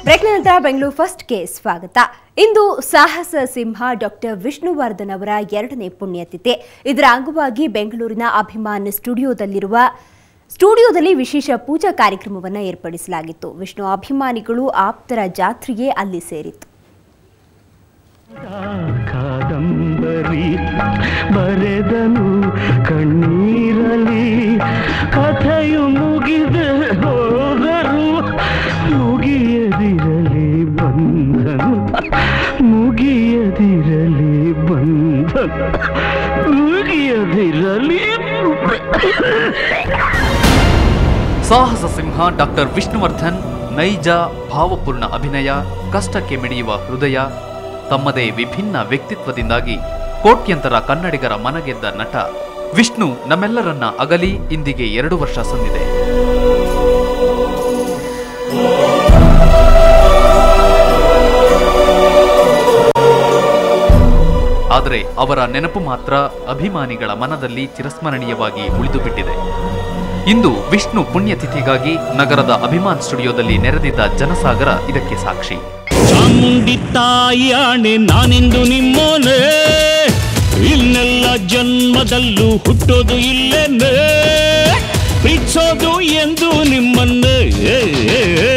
ಬ್ರೇಕ್ನ ನಂತರ ಬೆಂಗಳೂರು ಫಸ್ಟ್ಗೆ ಸ್ವಾಗತ ಇಂದು ಸಾಹಸ ಸಿಂಹ ಡಾಕ್ಟರ್ ವಿಷ್ಣುವರ್ಧನ್ ಅವರ ಎರಡನೇ ಪುಣ್ಯತಿಥಿ ಇದರ ಅಂಗವಾಗಿ ಬೆಂಗಳೂರಿನ ಅಭಿಮಾನ್ ಸ್ಟುಡಿಯೋದಲ್ಲಿರುವ ಸ್ಟುಡಿಯೋದಲ್ಲಿ ವಿಶೇಷ ಪೂಜಾ ಕಾರ್ಯಕ್ರಮವನ್ನು ಏರ್ಪಡಿಸಲಾಗಿತ್ತು ವಿಷ್ಣು ಅಭಿಮಾನಿಗಳು ಆಪ್ತರ ಜಾತ್ರೆಯೇ ಅಲ್ಲಿ ಸೇರಿತ್ತು ಕಾದಂಬರಿ ಬರೆದನು ಕಣ್ಣೀರಲಿ ಕಥೆಯು ಮುಗಿದ ಹೋದರು ಮುಗಿಯದಿರಲಿ ಬಂಧನ ಮುಗಿಯದಿರಲಿ ಬಂಧನ ಮುಗಿಯದಿರಲಿ ಸಾಹಸ ಸಿಂಹ ಡಾಕ್ಟರ್ ವಿಷ್ಣುವರ್ಧನ್ ನೈಜ ಭಾವಪೂರ್ಣ ಅಭಿನಯ ಕಷ್ಟಕ್ಕೆ ಮಿಡಿಯುವ ಹೃದಯ ತಮ್ಮದೇ ವಿಭಿನ್ನ ವ್ಯಕ್ತಿತ್ವದಿಂದಾಗಿ ಕೋಟ್ಯಂತರ ಕನ್ನಡಿಗರ ಮನಗೆದ್ದ ನಟ ವಿಷ್ಣು ನಮ್ಮೆಲ್ಲರನ್ನ ಅಗಲಿ ಇಂದಿಗೆ ಎರಡು ವರ್ಷ ಸಂದಿದೆ ಆದರೆ ಅವರ ನೆನಪು ಮಾತ್ರ ಅಭಿಮಾನಿಗಳ ಮನದಲ್ಲಿ ಚಿರಸ್ಮರಣೀಯವಾಗಿ ಉಳಿದು ಬಿಟ್ಟಿದೆ ಇಂದು ವಿಷ್ಣು ಪುಣ್ಯತಿಥಿಗಾಗಿ ನಗರದ ಅಭಿಮಾನ್ ಸ್ಟುಡಿಯೋದಲ್ಲಿ ನೆರೆದಿದ್ದ ಜನಸಾಗರ ಇದಕ್ಕೆ ಸಾಕ್ಷಿ ಚಾಮುಂಡಿ ತಾಯಿ ಆಣೆ ನಾನೆಂದು ನಿಮ್ಮೋನೆ ಇನ್ನೆಲ್ಲ ಜನ್ಮದಲ್ಲೂ ಹುಟ್ಟೋದು ಇಲ್ಲೇನೆ ಪ್ರೀತಿಸೋದು ಎಂದು ನಿಮ್ಮನ್ನೇ ಏ, ಏ, ಏ.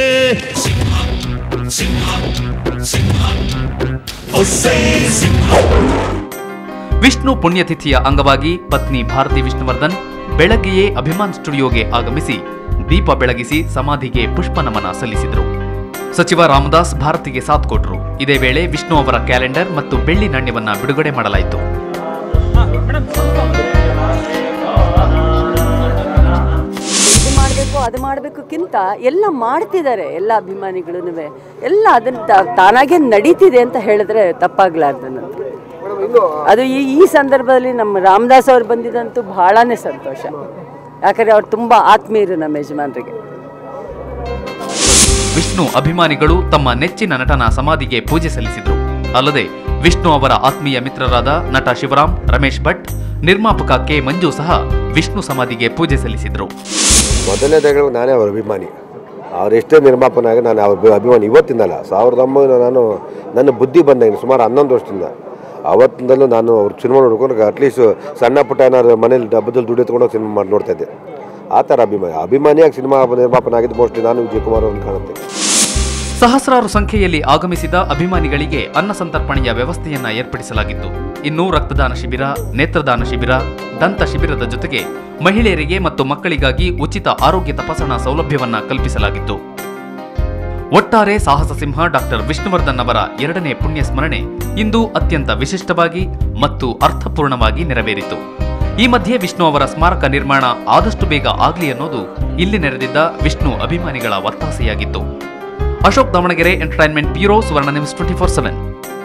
ವಿಷ್ಣು ಪುಣ್ಯತಿಥಿಯ ಅಂಗವಾಗಿ ಪತ್ನಿ ಭಾರತಿ ವಿಷ್ಣುವರ್ಧನ್ ಬೆಳಗ್ಗೆಯೇ ಅಭಿಮಾನ್ ಸ್ಟುಡಿಯೋಗೆ ಆಗಮಿಸಿ ದೀಪ ಬೆಳಗಿಸಿ ಸಮಾಧಿಗೆ ಪುಷ್ಪ ನಮನ ಸಲ್ಲಿಸಿದರು ಸಚಿವ ರಾಮದಾಸ್ ಭಾರತಿಗೆ ಸಾಥ್ ಕೊಟ್ಟರು ಇದೇ ವೇಳೆ ವಿಷ್ಣು ಅವರ ಕ್ಯಾಲೆಂಡರ್ ಮತ್ತು ಬೆಳ್ಳಿ ನಾಣ್ಯವನ್ನ ಬಿಡುಗಡೆ ಮಾಡಲಾಯಿತು ಇದು ಮಾಡಬೇಕು ಅದು ಮಾಡಬೇಕಕ್ಕಿಂತ ಎಲ್ಲ ಮಾಡ್ತಿದ್ದಾರೆ ಎಲ್ಲ ಅಭಿಮಾನಿಗಳೂ ಎಲ್ಲ ಅದನ್ನ ತ- ತಾನಾಗೆ ನಡೀತಿದೆ ಅಂತ ಹೇಳಿದ್ರೆ ತಪ್ಪಾಗ್ಲಾರ್ದು ನನಗೆ ಅದು ಈ ಈ ಸಂದರ್ಭದಲ್ಲಿ ನಮ್ಮ ರಾಮದಾಸ್ ಅವ್ರು ಬಂದಿದ್ದಂತೂ ಬಹಳನೇ ಸಂತೋಷ ಯಾಕಂದ್ರೆ ಅವ್ರು ತುಂಬ ಆತ್ಮೀಯರು ನಮ್ಮ ಯಜಮಾನ್ರಿಗೆ ವಿಷ್ಣು ಅಭಿಮಾನಿಗಳು ತಮ್ಮ ನೆಚ್ಚಿನ ನಟನ ಸಮಾಧಿಗೆ ಪೂಜೆ ಸಲ್ಲಿಸಿದರು ಅಲ್ಲದೆ ವಿಷ್ಣು ಅವರ ಆತ್ಮೀಯ ಮಿತ್ರರಾದ ನಟ ಶಿವರಾಮ್ ರಮೇಶ್ ಭಟ್ ನಿರ್ಮಾಪಕ ಕೆ ಮಂಜು ಸಹ ವಿಷ್ಣು ಸಮಾಧಿಗೆ ಪೂಜೆ ಸಲ್ಲಿಸಿದರು ಮೊದಲನೇದಾಗಿ ನಾನೇ ಅವ್ರ ಅಭಿಮಾನಿ ಅವರೆಷ್ಟೇ ನಿರ್ಮಾಪನಾಗ ನಾನು ಅವ್ರ ಅಭಿ- ಅಭಿಮಾನಿ ಇವತ್ತಿಂದಲ್ಲ ಸಾವಿರದ ಒಂಬೈನೂರ ನಾನು ನನ್ನ ಬುದ್ಧಿ ಬಂದಾಗ ಸುಮಾರು ಹನ್ನೊಂದು ವರ್ಷದಿಂದ ಅವತ್ತಿಂದಲೂ ನಾನು ಅವ್ರ ಸಿನಿಮಾ ನೋಡ್ಕೊಂಡು ಅಟ್ಲೀಸ್ಟ್ ಸಣ್ಣ ಪುಟ್ಟ ಏನಾದ್ರು ಮನೇಲಿ ಡಬ್ಬದಲ್ಲಿ ದುಡ್ಡು ಎತ್ಕೊಂಡು ಸಿನಿಮಾ ಮಾಡಿ ನೋಡ್ತಾ ಇದ್ದೆ ಆ ಥರ ಅಭಿಮಾನಿ ಅಭಿಮಾನಿಯಾಗಿ ಸಿನಿಮಾ ನಿರ್ಮಾಪನ ಆಗಿದ್ದು ಮೋಸ್ಟ್ಲಿ ನಾನು ವಿಜಯ್ ಕುಮಾರ್ ಅವ್ರನ್ನ ಕಾಣುತ್ತೆ ಸಹಸ್ರಾರು ಸಂಖ್ಯೆಯಲ್ಲಿ ಆಗಮಿಸಿದ ಅಭಿಮಾನಿಗಳಿಗೆ ಅನ್ನ ಸಂತರ್ಪಣೆಯ ವ್ಯವಸ್ಥೆಯನ್ನ ಏರ್ಪಡಿಸಲಾಗಿತ್ತು ಇನ್ನು ರಕ್ತದಾನ ಶಿಬಿರ ನೇತ್ರದಾನ ಶಿಬಿರ ದಂತ ಶಿಬಿರದ ಜೊತೆಗೆ ಮಹಿಳೆಯರಿಗೆ ಮತ್ತು ಮಕ್ಕಳಿಗಾಗಿ ಉಚಿತ ಆರೋಗ್ಯ ತಪಾಸಣಾ ಸೌಲಭ್ಯವನ್ನ ಕಲ್ಪಿಸಲಾಗಿತ್ತು ಒಟ್ಟಾರೆ ಸಾಹಸ ಸಿಂಹ ಡಾಕ್ಟರ್ ವಿಷ್ಣುವರ್ಧನ್ ಅವರ ಎರಡನೇ ಪುಣ್ಯ ಸ್ಮರಣೆ ಇಂದು ಅತ್ಯಂತ ವಿಶಿಷ್ಟವಾಗಿ ಮತ್ತು ಅರ್ಥಪೂರ್ಣವಾಗಿ ನೆರವೇರಿತು ಈ ಮಧ್ಯೆ ವಿಷ್ಣು ಅವರ ಸ್ಮಾರಕ ನಿರ್ಮಾಣ ಆದಷ್ಟು ಬೇಗ ಆಗ್ಲಿ ಅನ್ನೋದು ಇಲ್ಲಿ ನೆರೆದಿದ್ದ ವಿಷ್ಣು ಅಭಿಮಾನಿಗಳ ಒತ್ತಾಸೆಯಾಗಿತ್ತು Ashok Davangere entertainment bureau Suvarna news twenty four seven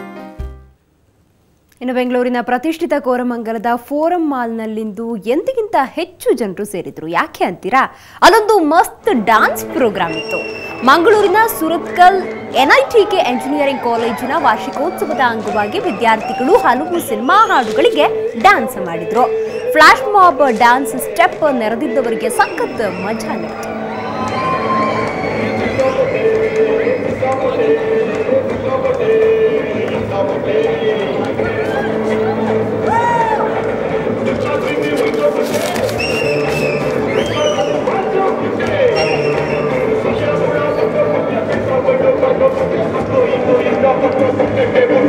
ಇನ್ನು ಬೆಂಗಳೂರಿನ ಪ್ರತಿಷ್ಠಿತ ಕೋರಮಂಗಲದ ಫೋರಂ ಮಾಲ್ನಲ್ಲಿಂದು ಎಂದಿಗಿಂತ ಹೆಚ್ಚು ಜನರು ಸೇರಿದ್ರು ಯಾಕೆ ಅಂತೀರಾ ಅಲ್ಲೊಂದು ಮಸ್ತ್ ಡಾನ್ಸ್ ಪ್ರೋಗ್ರಾಮ್ ಇತ್ತು ಮಂಗಳೂರಿನ ಸುರತ್ಕಲ್ ಎನ್ಐಟಿಕೆ ಎಂಜಿನಿಯರಿಂಗ್ ಕಾಲೇಜಿನ ವಾರ್ಷಿಕೋತ್ಸವದ ಅಂಗವಾಗಿ ವಿದ್ಯಾರ್ಥಿಗಳು ಹಲವು ಸಿನಿಮಾ ಹಾಡುಗಳಿಗೆ ಡ್ಯಾನ್ಸ್ ಮಾಡಿದ್ರು ಫ್ಲಾಶ್ ಮಾಬ್ ಡ್ಯಾನ್ಸ್ ಸ್ಟೆಪ್ ನೆರೆದಿದ್ದವರಿಗೆ ಸಖತ್ ಮಜಾ ನೀಡಿತು Thank you.